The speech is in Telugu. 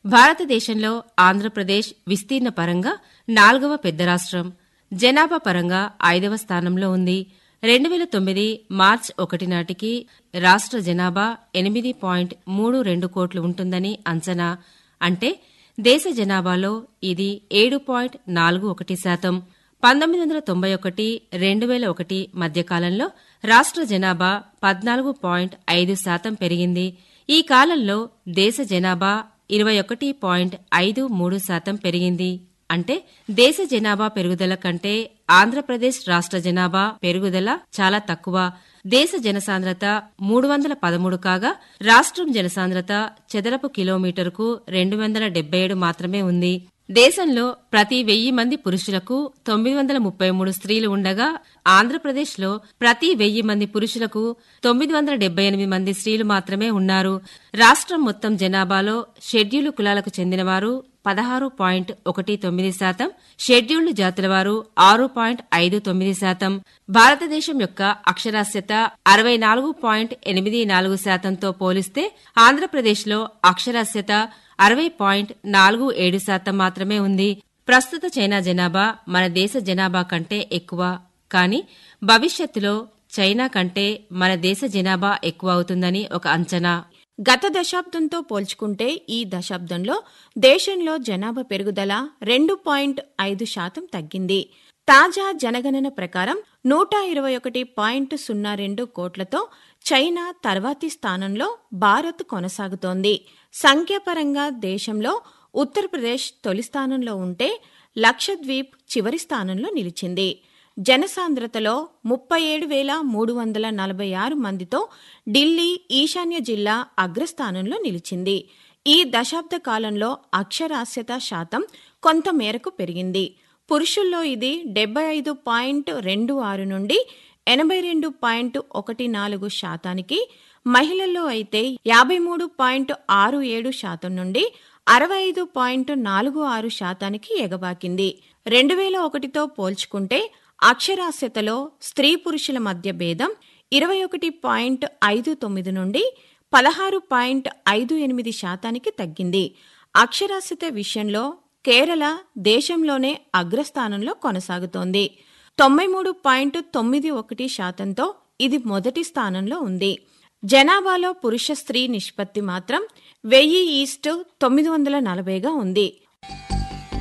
భారతదేశంలో ఆంధ్రప్రదేశ్ విస్తీర్ణ పరంగా నాల్గవ పెద్ద రాష్ట్రం జనాభా పరంగా ఐదవ స్థానంలో ఉంది రెండు వేల తొమ్మిది మార్చ్ ఒకటి నాటికి రాష్ట్ర జనాభా ఎనిమిది పాయింట్ మూడు రెండు కోట్లు ఉంటుందని అంచనా అంటే దేశ జనాభాలో ఇది ఏడు పాయింట్ నాలుగు ఒకటి శాతం పంతొమ్మిది వందల తొంభై ఒకటి రెండు వేల ఒకటి మధ్యకాలంలో రాష్ట్ర జనాభా పద్నాలుగు పాయింట్ ఐదు శాతం పెరిగింది ఈ కాలంలో దేశ జనాభా ఇరవై ఒకటి పాయింట్ ఐదు మూడు శాతం పెరిగింది అంటే దేశ జనాభా పెరుగుదల కంటే ఆంధ్రప్రదేశ్ రాష్ట్ర జనాభా పెరుగుదల చాలా తక్కువ దేశ జనసాంద్రత మూడు వందల పదమూడు కాగా రాష్ట్రం జనసాంద్రత చదరపు కిలోమీటరుకు రెండు వందల డెబ్బై ఏడు మాత్రమే ఉంది దేశంలో ప్రతి వెయ్యి మంది పురుషులకు తొమ్మిది వందల ముప్పై మూడు స్త్రీలు ఉండగా ఆంధ్రప్రదేశ్లో ప్రతి వెయ్యి మంది పురుషులకు తొమ్మిది వందల డెబ్బై ఎనిమిది మంది స్త్రీలు మాత్రమే ఉన్నారు రాష్ట్రం మొత్తం జనాభాలో షెడ్యూలు కులాలకు చెందినవారు పదహారు పాయింట్ ఒకటి తొమ్మిది శాతం షెడ్యూల్డ్ జాతుల వారు ఆరు పాయింట్ ఐదు తొమ్మిది శాతం భారతదేశం యొక్క అక్షరాస్యత అరవై నాలుగు పాయింట్ ఎనిమిది నాలుగు శాతంతో పోలిస్తే ఆంధ్రప్రదేశ్లో అక్షరాస్యత అరవై పాయింట్ నాలుగు ఏడు శాతం మాత్రమే ఉంది ప్రస్తుత చైనా జనాభా మన దేశ జనాభా కంటే ఎక్కువ కానీ భవిష్యత్తులో చైనా కంటే మన దేశ జనాభా ఎక్కువ అవుతుందని ఒక అంచనా గత దశాబ్దంతో పోల్చుకుంటే ఈ దశాబ్దంలో దేశంలో జనాభా పెరుగుదల రెండు పాయింట్ ఐదు శాతం తగ్గింది తాజా జనగణన ప్రకారం నూట ఇరవై ఒకటి పాయింట్ సున్నా రెండు కోట్లతో చైనా తర్వాతి స్థానంలో భారత్ కొనసాగుతోంది సంఖ్యాపరంగా దేశంలో ఉత్తరప్రదేశ్ తొలి స్థానంలో ఉంటే లక్షద్వీప్ చివరి స్థానంలో నిలిచింది జనసాంద్రతలో ముప్పై ఏడు వేల మూడు వందల నలభై ఆరు మందితో ఢిల్లీ ఈశాన్య జిల్లా అగ్రస్థానంలో నిలిచింది ఈ దశాబ్ద కాలంలో అక్షరాస్యత శాతం కొంత మేరకు పెరిగింది పురుషుల్లో ఇది డెబ్బై ఐదు పాయింట్ రెండు ఆరు నుండి ఎనభై రెండు పాయింట్ ఒకటి నాలుగు శాతానికి మహిళల్లో అయితే యాభై మూడు పాయింట్ ఆరు ఏడు శాతం నుండి అరవై ఐదు పాయింట్ నాలుగు ఆరు శాతానికి ఎగబాకింది రెండు వేల ఒకటితో పోల్చుకుంటే అక్షరాస్యతలో స్త్రీ పురుషుల మధ్య భేదం ఇరవై ఒకటి పాయింట్ ఐదు తొమ్మిది నుండి పదహారు పాయింట్ ఐదు ఎనిమిది శాతానికి తగ్గింది అక్షరాస్యత విషయంలో కేరళ దేశంలోనే అగ్రస్థానంలో కొనసాగుతోంది తొంభై మూడు పాయింట్ తొమ్మిది ఒకటి శాతంతో ఇది మొదటి స్థానంలో ఉంది జనాభాలో పురుష స్త్రీ నిష్పత్తి మాత్రం వెయ్యి ఈస్ట్ తొమ్మిది వందల నలభైగా ఉంది